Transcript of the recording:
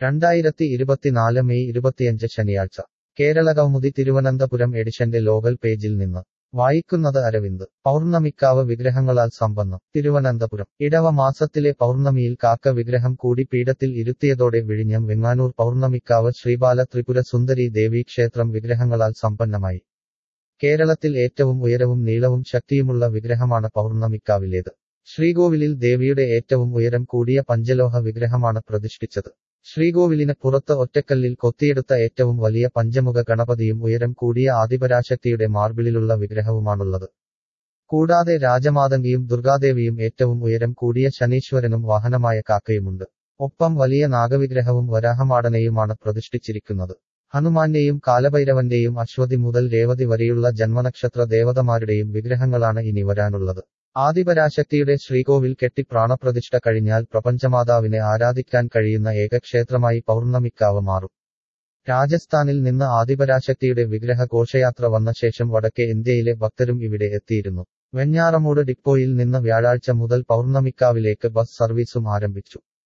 രണ്ടായിരത്തി ഇരുപത്തിനാല് മെയ് ഇരുപത്തിയഞ്ച് ശനിയാഴ്ച കേരള കൗമുദി തിരുവനന്തപുരം എഡിഷന്റെ ലോകൽ പേജിൽ നിന്ന് വായിക്കുന്നത് അരവിന്ദ് പൗർണമിക്കാവ് വിഗ്രഹങ്ങളാൽ സമ്പന്നം തിരുവനന്തപുരം ഇടവ മാസത്തിലെ പൗർണമിയിൽ കാക്ക വിഗ്രഹം കൂടി പീഠത്തിൽ ഇരുത്തിയതോടെ വിഴിഞ്ഞം വെങ്ങാനൂർ പൗർണമിക്കാവ് ശ്രീബാല ത്രിപുര സുന്ദരി ദേവീ ക്ഷേത്രം വിഗ്രഹങ്ങളാൽ സമ്പന്നമായി കേരളത്തിൽ ഏറ്റവും ഉയരവും നീളവും ശക്തിയുമുള്ള വിഗ്രഹമാണ് പൗർണമിക്കാവിലേത് ശ്രീകോവിലിൽ ദേവിയുടെ ഏറ്റവും ഉയരം കൂടിയ പഞ്ചലോഹ വിഗ്രഹമാണ് പ്രതിഷ്ഠിച്ചത് ശ്രീകോവിലിന് പുറത്ത് ഒറ്റക്കല്ലിൽ കൊത്തിയെടുത്ത ഏറ്റവും വലിയ പഞ്ചമുഖ ഗണപതിയും ഉയരം കൂടിയ ആദിപരാശക്തിയുടെ മാർബിളിലുള്ള വിഗ്രഹവുമാണുള്ളത് കൂടാതെ രാജമാതങ്കിയും ദുർഗാദേവിയും ഏറ്റവും ഉയരം കൂടിയ ശനീശ്വരനും വാഹനമായ കാക്കയുമുണ്ട് ഒപ്പം വലിയ നാഗവിഗ്രഹവും വരാഹമാടനെയുമാണ് പ്രതിഷ്ഠിച്ചിരിക്കുന്നത് ഹനുമാന്റെയും കാലഭൈരവന്റെയും അശ്വതി മുതൽ രേവതി വരെയുള്ള ജന്മനക്ഷത്ര ദേവതമാരുടെയും വിഗ്രഹങ്ങളാണ് ഇനി വരാനുള്ളത് ആദിപരാശക്തിയുടെ ശ്രീകോവിൽ കെട്ടി പ്രാണപ്രതിഷ്ഠ കഴിഞ്ഞാൽ പ്രപഞ്ചമാതാവിനെ ആരാധിക്കാൻ കഴിയുന്ന ഏക ക്ഷേത്രമായി പൗർണമിക്കാവ് മാറും രാജസ്ഥാനിൽ നിന്ന് ആദിപരാശക്തിയുടെ വിഗ്രഹ ഘോഷയാത്ര വന്ന ശേഷം വടക്കേ ഇന്ത്യയിലെ ഭക്തരും ഇവിടെ എത്തിയിരുന്നു വെഞ്ഞാറമൂട് ഡിപ്പോയിൽ നിന്ന് വ്യാഴാഴ്ച മുതൽ പൗർണമിക്കാവിലേക്ക് ബസ് സർവീസും ആരംഭിച്ചു